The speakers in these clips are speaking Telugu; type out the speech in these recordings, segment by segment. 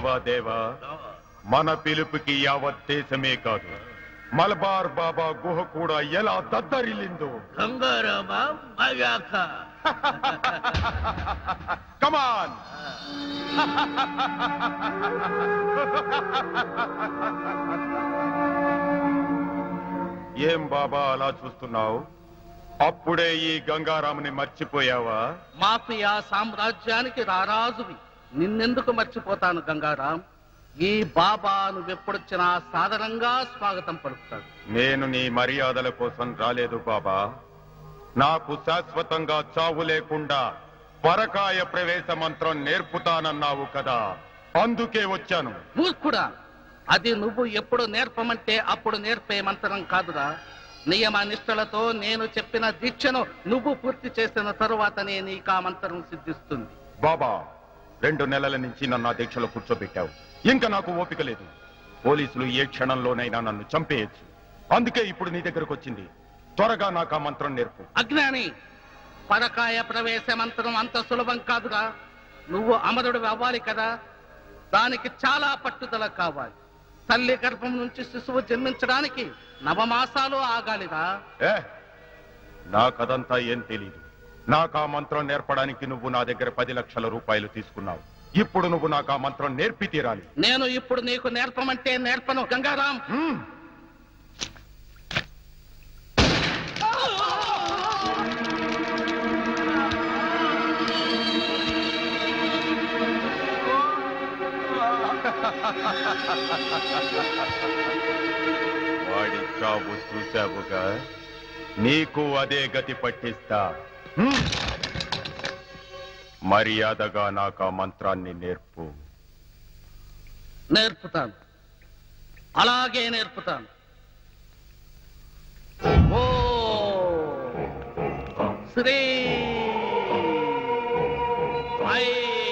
చూసావా దేవా మన పిలుపుకి యావత్ దేశమే కాదు మలబార్ బాబా గుహ కూడా ఎలా దద్దరిల్లిందో గంగారామా మయాక కమాన్ ఏం బాబా అలా చూస్తున్నావు అప్పుడే ఈ గంగారాముని మర్చిపోయావా మాఫియా సామ్రాజ్యానికి రారాజువి నిన్నెందుకు మర్చిపోతాను గంగారాం ఈ బాబా నువ్వెప్పుడొచ్చినా సాధారణంగా స్వాగతం పలుకుతాడు నేను నీ మర్యాదల కోసం రాలేదు బాబా నాకు శాశ్వతంగా చావు లేకుండా పరకాయ ప్రవేశ మంత్రం నేర్పుతానన్నావు కదా అందుకే వచ్చాను మూర్ఖుడా అది నువ్వు ఎప్పుడు నేర్పమంటే అప్పుడు నేర్పే మంత్రం కాదురా నియమ నిష్టలతో నేను చెప్పిన దీక్షను నువ్వు పూర్తి చేసిన తరువాతనే నీకు ఆ మంత్రం సిద్ధిస్తుంది బాబా రెండు నెలల నుంచి నన్ను ఆ దీక్షలో కూర్చోబెట్టావు ఇంకా నాకు ఓపిక లేదు పోలీసులు ఏ క్షణంలోనైనా నన్ను చంపేయచ్చు అందుకే ఇప్పుడు నీ దగ్గరకు వచ్చింది త్వరగా నాకు ఆ మంత్రం నేర్పు అజ్ఞాని పరకాయ ప్రవేశ మంత్రం అంత సులభం కాదురా నువ్వు అమరుడు అవ్వాలి కదా దానికి చాలా పట్టుదల కావాలి తల్లి గర్భం నుంచి శిశువు జన్మించడానికి నవమాసాలు ఆగాలిరా ఏ నాకదంతా ఏం తెలీదు నాకు ఆ మంత్రం నేర్పడానికి నువ్వు నా దగ్గర పది లక్షల రూపాయలు తీసుకున్నావు ఇప్పుడు నువ్వు నాకు ఆ మంత్రం నేర్పి తీరాలి నేను ఇప్పుడు నీకు నేర్పమంటే నేర్పను గంగారాం హ్మ్. వాడి చావు చూశావుగా నీకు అదే గతి పట్టిస్తా హ్మ్. మర్యాదగా నాకు ఆ మంత్రాన్ని నేర్పు నేర్పుతాను అలాగే నేర్పుతాను ఓ శ్రీ ఐ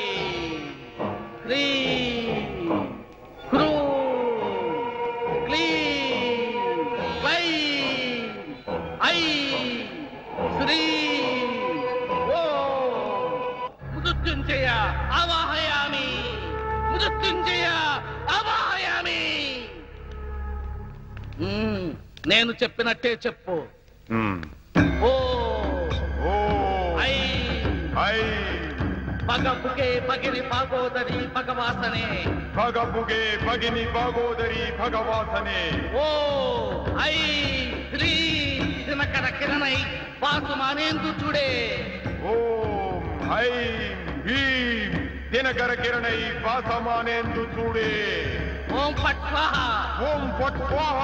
హ్రీ క్రూ క్లీ వై ఐ శ్రీ ఓ మృత్యుంజయ అవాహయామి మృత్యుంజయ అవాహయామి మ్మ్, నేను చెప్పినట్టే చెప్పు హ్మ్. ఓ ఓ ఐ ఐ పగపుకే పగిరి పాగోదరి పగవాసనే భగబుగే భగిని భాగోదరి భగవాసనే ఓ ఐ శ్రీ దినకర కిరణై వాసుమానేందు చూడే ఓం ఐం భీం దినకర కిరణై వాసమానేందు చూడే ఓం పట్ స్వాహ ఓం ఫట్ స్వాహ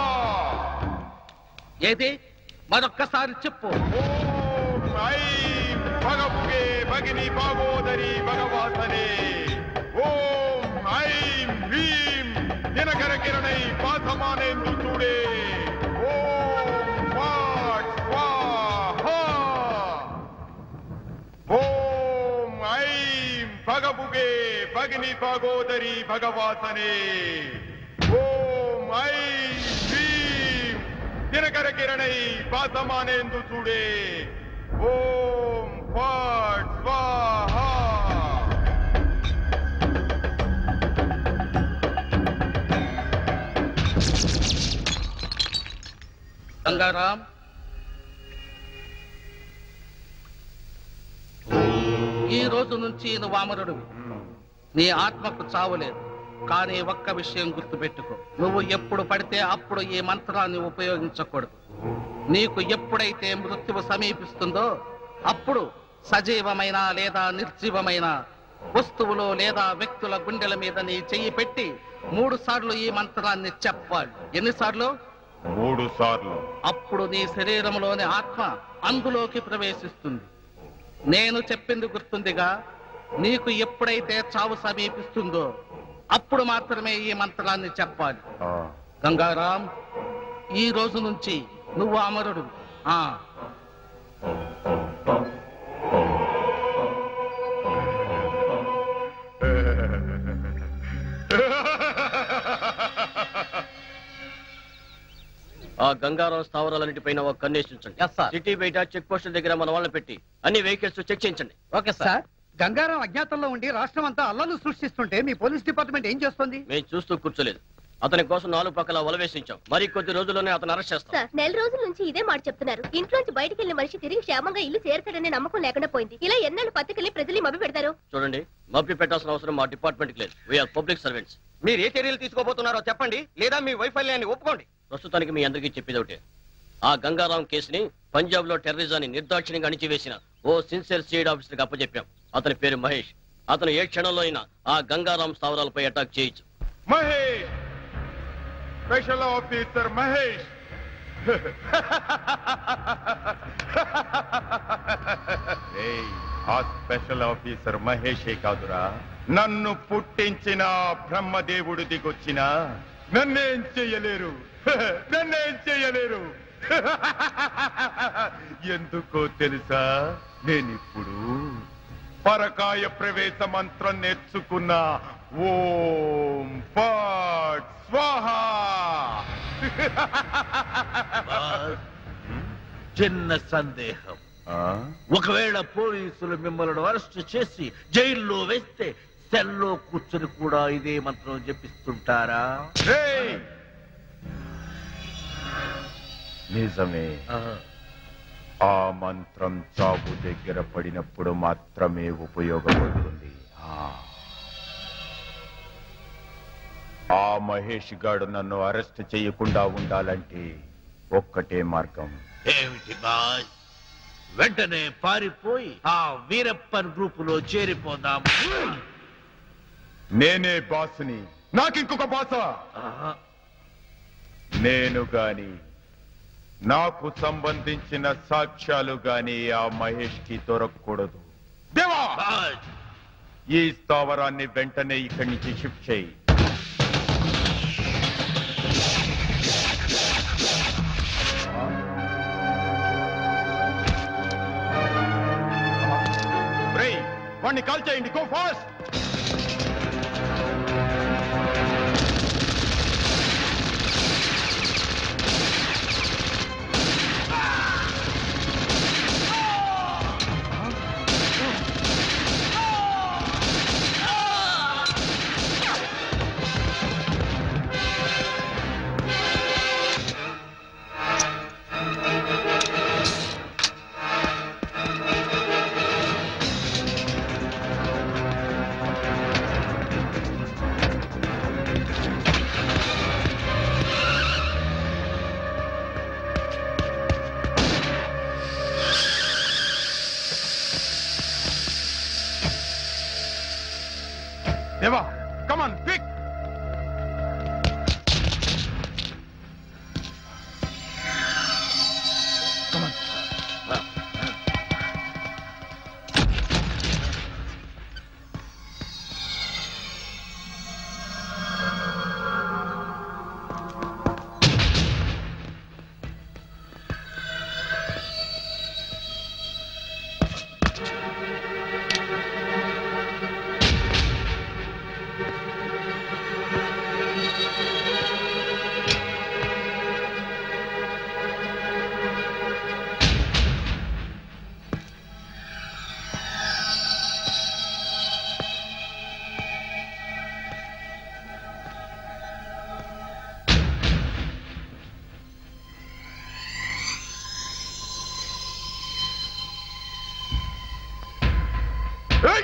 ఏది మరొక్కసారి చెప్పు ఓం ఐం భగబుగే భగిని భాగోదరి భగవాసనే ఓం ఐం భీం దినకర కిరణై వాసమానేందు చూడే ఓం ఫట్ స్వాహ ఓం ఐం భగబుగే భగిని భాగోదరి భగవాసనే ఓం ఐం భీం దినకర కిరణై వాసమానేందు చూడే ఓం ఫట్ స్వాహ గంగారాం ఈ రోజు నుంచి నువ్వు అమరుడివి నీ ఆత్మకు చావులేదు కానీ ఒక్క విషయం గుర్తుపెట్టుకో నువ్వు ఎప్పుడు పడితే అప్పుడు ఈ మంత్రాన్ని ఉపయోగించకూడదు నీకు ఎప్పుడైతే మృత్యువు సమీపిస్తుందో అప్పుడు సజీవమైన లేదా నిర్జీవమైన వస్తువులు లేదా వ్యక్తుల గుండెల మీద నీ చెయ్యి పెట్టి మూడు సార్లు ఈ మంత్రాన్ని చెప్పాలి ఎన్నిసార్లు మూడు సార్లు అప్పుడు నీ శరీరంలోని ఆత్మ అందులోకి ప్రవేశిస్తుంది నేను చెప్పింది గుర్తుందిగా నీకు ఎప్పుడైతే చావు సమీపిస్తుందో అప్పుడు మాత్రమే ఈ మంత్రాన్ని చెప్పాలి ఆ, గంగారాం ఈ రోజు నుంచి నువ్వు అమరుడు ఆ ఆ గంగారావు స్థావరాలన్నిటిపైన ఒక కన్నేసించండి Yes, sir. సిటీ బయట చెక్ పోస్ట్ దగ్గర మన వాళ్ళని పెట్టి అన్ని వెహికల్స్ చెక్ చేయించండి ఓకే సార్ గంగారాం అజ్ఞాతంలో ఉండి రాష్ట్రం అంతా అల్లలు సృష్టిస్తుంటే మీ పోలీస్ డిపార్ట్మెంట్ ఏం చేస్తుంది మేము చూస్తూ కూర్చోలేదు అతని కోసం నాలుగు పక్కల వలవేసించాం మరి కొద్ది రోజుల్లోనే అతను అరెస్ట్ చేస్తాం సార్ నెల రోజుల నుంచి ఇదే మాట చెప్తున్నారు ఇంట్లోంచి బయటికి వెళ్ళిన మనిషి తిరిగి క్షేమంగా ఇల్లు చేరతాడనే నమ్మకం లేకుండా పోయింది ఇలా ఎన్నెళ్ళు పత్రికల్ని ప్రజలు మభి పెడతారు చూడండి మబ్బి పెట్టాల్సిన అవసరం మా డిపార్ట్మెంట్ లేదు వీఆర్ పబ్లిక్ సర్వెంట్స్ మీరు ఏ చర్యలు తీసుకోబోతున్నారో చెప్పండి లేదా మీ వైఫల్యాన్ని ఒప్పుకోండి ప్రస్తుతానికి మీ అందరికీ చెప్పేది ఒకటే ఆ గంగారాం కేసుని పంజాబ్ లో టెర్రరిజాన్ని నిర్దాక్షిణ్యంగా అణిచివేసిన ఓ సిన్సియర్ సీడ్ ఆఫీసర్ అప్పచెప్పాం అతని పేరు మహేష్ అతను ఏ క్షణంలో అయినా ఆ గంగారాం స్థావరాలపై అటాక్ చేయొచ్చు మహేష్ స్పెషల్ ఆఫీసర్ మహేష్ ఏయ్, ఆ స్పెషల్ ఆఫీసర్ మహేషే కాదురా నన్ను పుట్టించిన బ్రహ్మదేవుడు దిగొచ్చిన నన్నేం చెయ్యలేరు నన్నేం చెయ్యలేరు ఎందుకో తెలుసా నేనిప్పుడు పరకాయ ప్రవేశ మంత్రం నేర్చుకున్న ఓం ఫట్ స్వాహా చిన్న సందేహం ఆ? ఒకవేళ పోలీసులు మిమ్మల్ని అరెస్ట్ చేసి జైల్లో వేస్తే సెల్లో కూర్చొని కూడా ఇదే మంత్రం జపిస్తుంటారా ఏయ్! నిజమే ఆ మంత్రం చావు దగ్గర పడినప్పుడు మాత్రమే ఉపయోగపడుతుంది ఆ. ఆ మహేష్ గాడు నన్ను అరెస్ట్ చేయకుండా ఉండాలంటే ఒక్కటే మార్గం ఏమిటి బాస్ వెంటనే పారిపోయి ఆ వీరప్పన్ గ్రూపులో చేరిపోదాం నేనే బాసుని నాకింకొక బాసా ఆహా. నేను గాని నాకు సంబంధించిన సాక్ష్యాలు గాని ఆ మహేష్ కి దొరకకూడదు దేవా బాస్ ఈ స్థావరాన్ని వెంటనే ఇక్కడి నుంచి షిఫ్ట్ చేయి రేయ్, వాణ్ణి కాల్ చేయండి గో ఫాస్ట్ దేవా కమాన్ క్విక్ ఏయ్!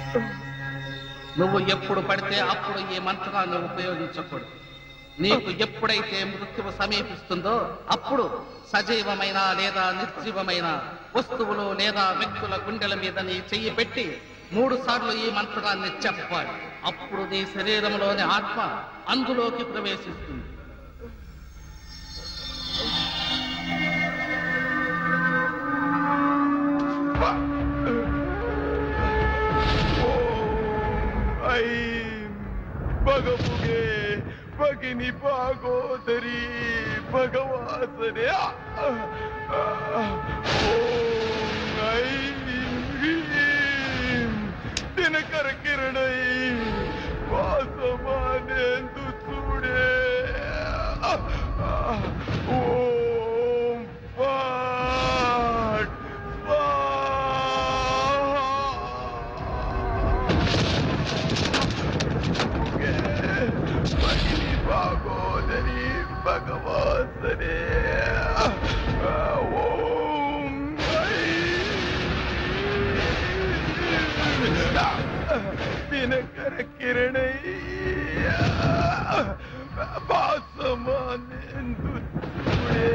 నువ్వు ఎప్పుడు పడితే అప్పుడు ఈ మంత్రాన్ని ఉపయోగించకూడదు నీకు ఎప్పుడైతే మృత్యువు సమీపిస్తుందో అప్పుడు సజీవమైన లేదా నిర్జీవమైన వస్తువులు లేదా వ్యక్తుల గుండెల మీద నీ చెయ్యి పెట్టి మూడు సార్లు ఈ మంత్రాన్ని చెప్పాలి అప్పుడు నీ శరీరంలోని ఆత్మ అందులోకి ప్రవేశిస్తుంది ಐಂ ಬಗಬುಗೆ ಭಗಿನಿ ಭಾಗೋದರಿ ಭಗವಾಸನೆ ಓಂ ಐಂ ಹ್ರೀಂ ದಿನಕರ ಕಿರಣೈ ವಾಸಮಾನೆಂದು ಸೂಡೆ ಓಂ ಪಾಟ್ ಭಗಿನಿ ಭಾಗೋದರಿ ಭಗವಾಸನೆ ಓಂ ದಿನಕರ ಕಿರಣೈ ಭಾಸಮಾನೆಂದು ಸುಡೆ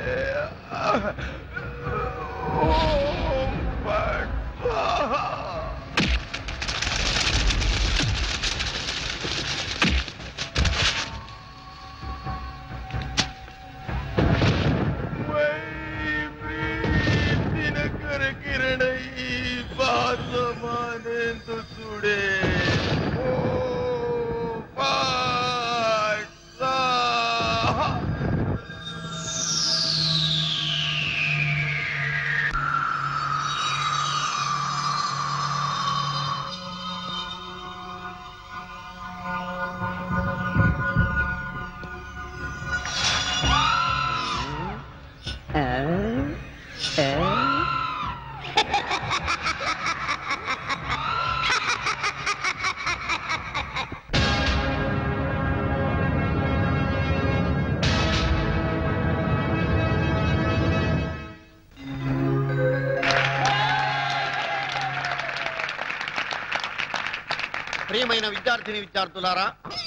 ಓಂ ಪಟ್ ಸ್ವಾಹಾ ದಿನಕರ ಕಿರಣೈ ಭಾಸಮಾನೆಂದು ಸುಡೆ ಓ ಪಾಟ್ ಸ್ವಾಹಾ. ప్రియమైన విద్యార్థిని విద్యార్థులారా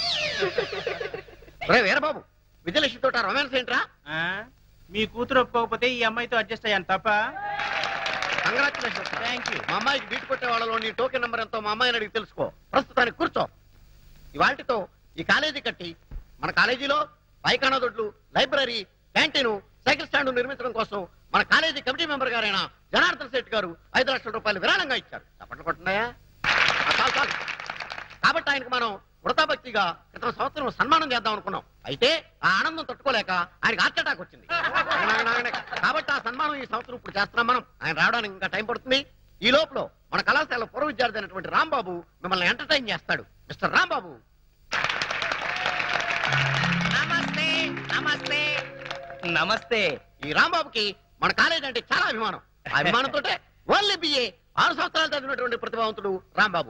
రే వీరబాబు విజయలక్ష్మి తోట రొమాన్స్ ఏంట్రా ఆ? మీ కూతురు ఒప్పుకోకపోతే ఈ అమ్మాయితో అడ్జస్ట్ అయ్యాను తప్ప కంగ్రాచులేషన్ థ్యాంక్ యూ మా అమ్మాయికి బీట్ కొట్టే వాళ్ళలో నీ టోకెన్ నెంబర్ ఎంతో మా అమ్మాయిని అడిగి తెలుసుకో ప్రస్తుతానికి కూర్చో ఇవాటితో ఈ కాలేజీ కట్టి మన కాలేజీలో పైకానా దొడ్లు లైబ్రరీ క్యాంటీన్ సైకిల్ స్టాండ్ నిర్మించడం కోసం మన కాలేజీ కమిటీ మెంబర్ గారైన జనార్దన్ శెట్టి గారు ఐదు లక్షల రూపాయలు విరాళంగా ఇచ్చారు తప్పట్లు కొట్టున్నాయా ఆ, చాలు చాలు కాబట్టి ఆయనకు మనం వృతాభక్తిగా క్రితం సంవత్సరం సన్మానం చేద్దాం అనుకున్నాం అయితే ఆ ఆనందం తట్టుకోలేక ఆయనకి హార్ట్ అటాక్ వచ్చింది ఆగండి, ఆగండి. కాబట్టి ఆ సన్మానం ఈ సంవత్సరం ఇప్పుడు చేస్తున్నాం మనం ఆయన రావడానికి ఇంకా టైం పడుతుంది ఈ లోపల మన కళాశాల పూర్వ విద్యార్థి అయినటువంటి రాంబాబు మిమ్మల్ని ఎంటర్టైన్ చేస్తాడు మిస్టర్ రాంబాబు నమస్తే నమస్తే నమస్తే ఈ రాంబాబుకి మన కాలేజ్ అంటే చాలా అభిమానం ఆ అభిమానంతో ఓన్లీ బిఏ ఆరు సంవత్సరాలు చదివినటువంటి ప్రతిభావంతుడు రాంబాబు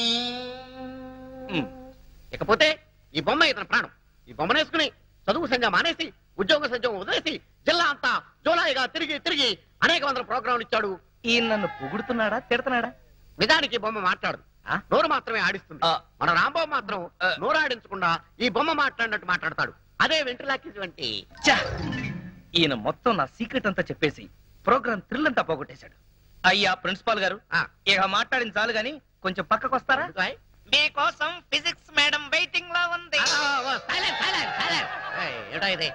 ఇకపోతే ఈ బొమ్మ ఇతని ప్రాణం ఈ బొమ్మను వేసుకుని చదువు సంధ్య మానేసి ఉద్యోగ సంధ్యం వదిలేసి జిల్లా అంతా జోలాయిగా తిరిగి తిరిగి అనేక వందల ప్రోగ్రాంలు ఇచ్చాడు ఈయన నన్ను పొగుడుతున్నాడా తిడతాడా నిజానికి ఈ బొమ్మ మాట్లాడు ఆ? నోరు మాత్రమే ఆడిస్తుంది ఆ. మన రాంబాబు మాత్రం ఆ. నోరు ఆడించకుండా ఈ బొమ్మ మాట్లాడినట్టు మాట్లాడతాడు అదే వెంట్రులాకి వంటి ఈయన మొత్తం నా సీక్రెట్ అంతా చెప్పేసి ప్రోగ్రామ్ థ్రిల్ అంతా పోగొట్టేశాడు అయ్యా ప్రిన్సిపాల్ గారు ఆ. ఇక మాట్లాడిన చాలు గాని కొంచెం పక్కకు వస్తారా ఎందుకాయ్? మీకోసం ఫిజిక్స్ మేడం వెయిటింగ్ లో ఉంది ఆ, ఆ, silence, silence, silence. ఏయ్, ఏటా ఇది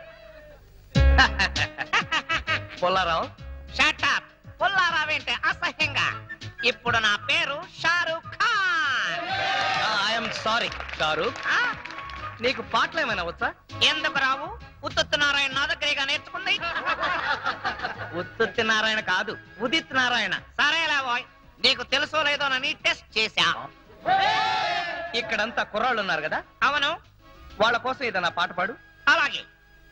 పొల్లారావు షటప్ పుల్లారావేంటి అసహ్యంగా ఇప్పుడు నా పేరు షారూక్ ఖాన్ ఐఎమ్ సారీ షారూక్ ఆ? నీకు పాటలు ఏమైనా వచ్చా ఎందుకు రావు ఉత్తుత్తు నారాయణ నా దగ్గరేగా నేర్చుకుంది ఉత్తుత్తి నారాయణ కాదు ఉదిత్ నారాయణ సరేలా బాయ్ నీకు తెలుసో లేదోనని టెస్ట్ చేశా ఇక్కడంతా కుర్రాళ్ళు ఉన్నారు కదా అవును వాళ్ళ కోసం ఏదైనా పాట పాడు అలాగే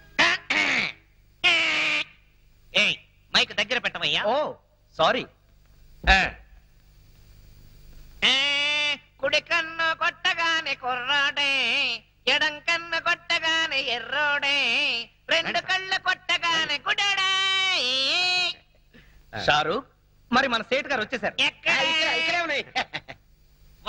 ఏయ్ మైక్ దగ్గర పెట్టవయ్యా ఓ సారీ ఏ, కుడి కన్ను కొట్టగానే కుర్రాడే ఎడం కన్ను కొట్టగానే ఎర్రోడే రెండు కళ్ళు కొట్టగానే గుడడే షారూక్ మరి మన సేట్ గారు వచ్చేసారు ఎక్కడ? ఆ, ఇక్కడే- ఇక్కడే ఉన్నాయి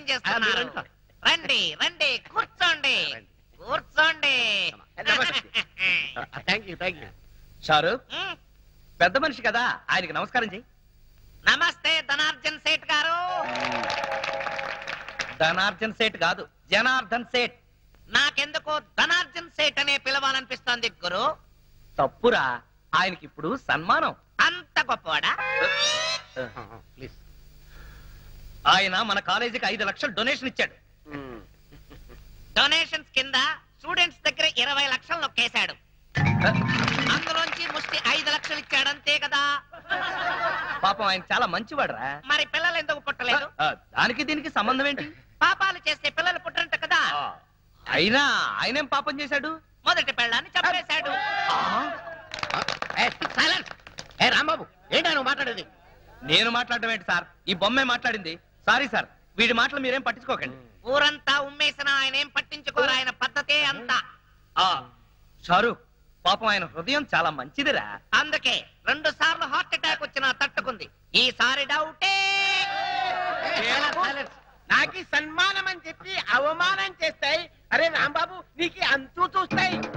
చేస్తున్నారు రండి సార్. రండి రండి కూర్చోండి కూర్చోండి thank you thank you Sharu ఉమ్, పెద్ద మనిషి కదా ఆయనకి నమస్కారం చెయ్యి నమస్తే ధనార్జన్ సేట్ గారు ధనార్జన్ సేట్ కాదు జనార్దన్ సేట్ నాకెందుకో ధనార్జన్ సేట్ అనే పిలవాలనిపిస్తోంది గురు తప్పురా ఆయనకి ఇప్పుడు సన్మానం అంత గొప్పవాడా ప్లీజ్ ఆయన మన కాలేజీకి ఐదు లక్షలు డొనేషన్ ఇచ్చాడు డొనేషన్స్ కింద స్టూడెంట్స్ దగ్గర ఇరవై లక్షలు నొక్కేశాడు అందులోంచి ముష్టి ఐదు లక్షలు ఇచ్చాడు అంతే కదా పాపం ఆయన చాలా మంచివాడురా మరి పిల్లలు ఎందుకు పుట్టలేదు ఆ, దానికి దీనికి సంబంధం ఏంటి పాపాలు చేస్తే పిల్లలు పుట్టరంట కదా అయినా ఆయనేం పాపం చేశాడు మొదటి పెళ్ళాన్ని చంపేశాడు సైలెన్స్ ఏ రాంబాబు ఏంటా నువ్వు మాట్లాడేది నేను మాట్లాడడం ఏంటి సార్ ఈ బొమ్మే మాట్లాడింది సారీ సార్ వీడి మాటలు మీరేం పట్టించుకోకండి ఊరంతా ఉమ్మేసిన ఆయన ఏం పట్టించుకోరు ఆయన పద్ధతే అంతా ఆ షారు పాపం ఆయన హృదయం చాలా మంచిదిరా అందుకే రెండు సార్లు హార్ట్ అటాక్ వచ్చినా తట్టుకుంది ఈసారి డౌటే నాకు సన్మానం అని చెప్పి అవమానం చేస్తాయి అరే రాంబాబు నీకు అంతూ చూస్తాయి